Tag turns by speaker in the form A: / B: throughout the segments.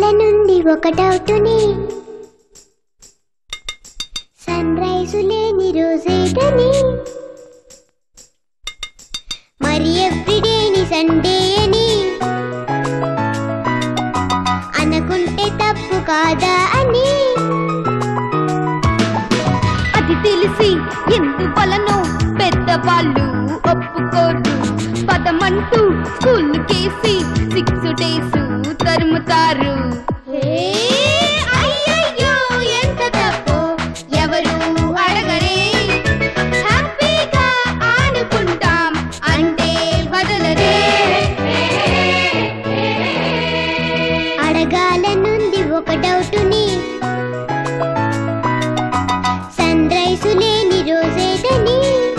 A: నుండి ఒక డౌటుని sun rise లేని రోజేదని మరి ఎవ్రీడేని సండే అని అనుకుంటే తప్పు కాదా అని
B: అది తెలిసి ఎందువలనో పెద్దవాళ్ళు ఒప్పుకోరు పదమంటూ స్కూల్ కేసి సిక్స్ డేస్ తరుముతారు
A: ఏ, అయ్యయ్యో, ఎంత తప్పు ఎవరు అడగరే
B: హ్యాపీగా ఆడుకుంటాం అంటే వదలరే
A: అడగాలనుంది ఒక డౌటుని సన్ రైజు లేని రోజేదని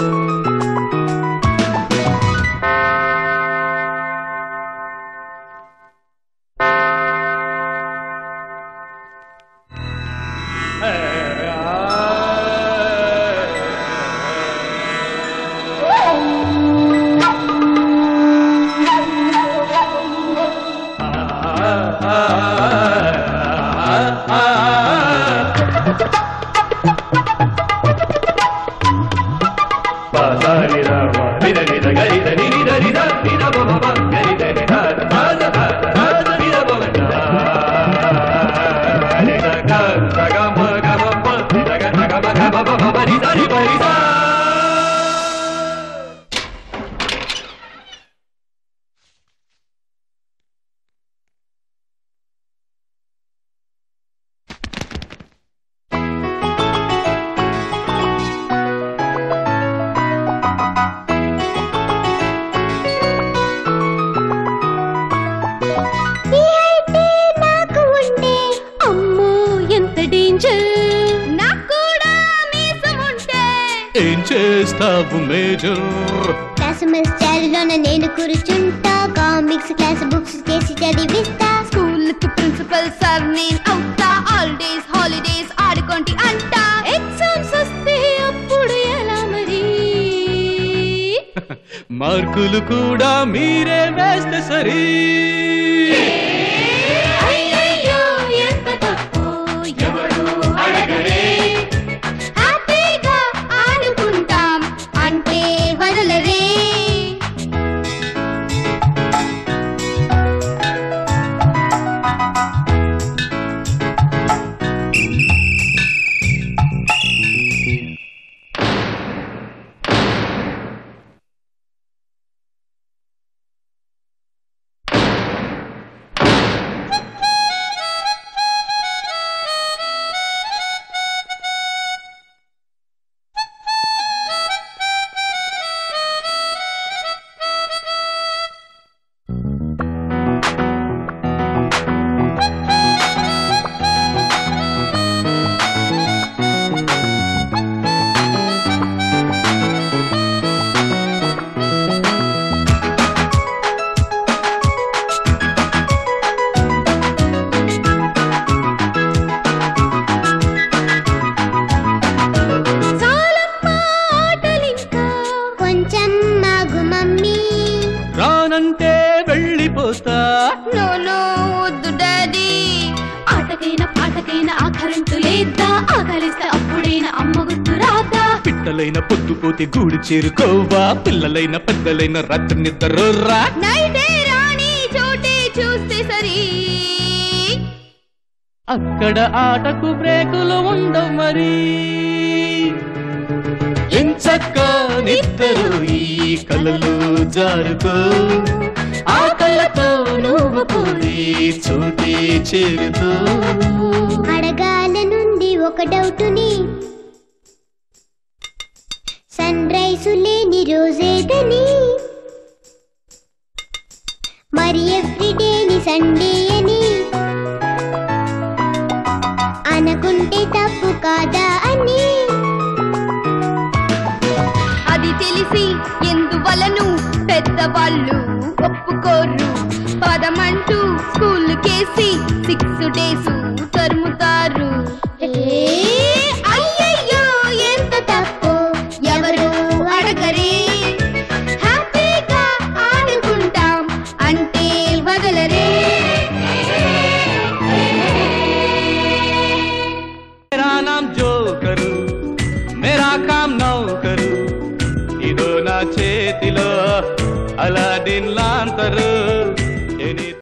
A: ఈ అయితే నాకు ఉండే
B: అమ్మో ఎంత డేంజర్ నాకు కూడా మీసం ఉంటే
C: ఏం చేస్తావు మేజర్
A: క్లాస్ చాలులోన నేను కూర్చుంటా కామిక్స్ క్లాస్ బుక్స్ చేసి చదివిస్తా
B: స్కూల్ కి ప్రిన్సిపల్ సార్ నేను అవుతా హాలిడేస్ హాలిడేస్ ఆడుకోండి అంటా ఎగ్జామ్స్ వస్తే అప్పుడు ఎలా మరి
C: మార్కులు కూడా మీరే వేస్తే సరి
B: అయ్యయ్యో ఎంత తప్పు ఎవరు అడగరే హ్యాపీగా ఆడుకుంటాం అంటే వదలరే చాలమ్మా ఆటలింకా
A: కొంచెం మాగు మమ్మీ
C: రానంటే వెళ్ళిపోతా
B: నో నో వద్దు డాడీ ఆటకైనా పాటకైనా ఆ కరెంటు లేదా ఆకలిస్తే అప్పుడైనా అమ్మ గుర్తు రాదా
C: పిట్టలైన పొద్దుపోతే గూడు చేరుకోవా పిల్లలైన పెద్దలైన రాత్రి నిద్రరా
B: నైటే రాణి చోటే చూస్తే సరి
C: అక్కడ ఆటకు బ్రేకులు ఉండవు మరి ఎంచక్క నిద్దరు ఈ కలలు జారుకో ఆ కళ్ళతో నువ్వు కోరి చోటే చేరుకో
A: అడగాలనుంది ఒక డౌటుని సన్ రైజు లేని రోజేదని మరి ఎవ్రీడేని సండే అని అనుకుంటే తప్పు కాదా అని
B: అది తెలిసి ఎందువలను పెద్దవాళ్ళు ఒప్పుకోరు పదమంటూ స్కూల్ కేసి సిక్స్ డేస్ తరుముతారు
A: ఏ, అయ్యయ్యో, ఎంత తప్పు ఎవరు అడగరే
B: హ్యాపీగా ఆడుకుంటాం అంటే వదలరే
C: నా చేతిలో అలాడిన్ లాంతరు